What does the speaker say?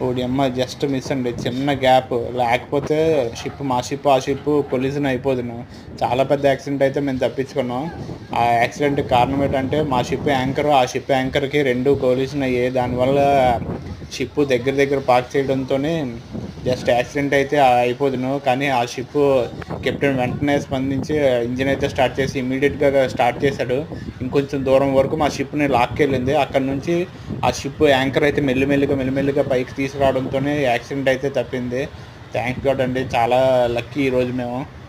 ఓడి అమ్మ just miss అండి చిన్న గ్యాప్ లేకపోతే షిప్ మా షిప్ ఆ షిప్ కొలిజన్ అయిపోదును చాలా పెద్ద యాక్సిడెంట్ అయితే మేము తప్పించుకున్నాం ఆ యాక్సిడెంట్ కారణం ఏంటంటే మా షిప్ యాంకర్ ఆ షిప్ యాంకర్కి రెండు కొలిజన్ అయ్యాయి దానివల్ల షిప్ దగ్గర దగ్గర పార్క్ చేయడంతోనే జస్ట్ యాక్సిడెంట్ అయితే అయిపోదును కానీ ఆ షిప్ కెప్టెన్ వెంటనే స్పందించి ఇంజిన్ అయితే స్టార్ట్ చేసి ఇమీడియట్గా స్టార్ట్ చేశాడు ఇంకొంచెం దూరం వరకు మా షిప్ని లాక్కెళ్ళింది అక్కడ నుంచి ఆ షిప్ యాంకర్ అయితే మెల్లిమెల్లిగా మెల్లిమెల్లిగా పైకి తీసుకురావడంతోనే యాక్సిడెంట్ అయితే తప్పింది థ్యాంక్ గాడ్ అండి చాలా లక్కీ ఈరోజు మేము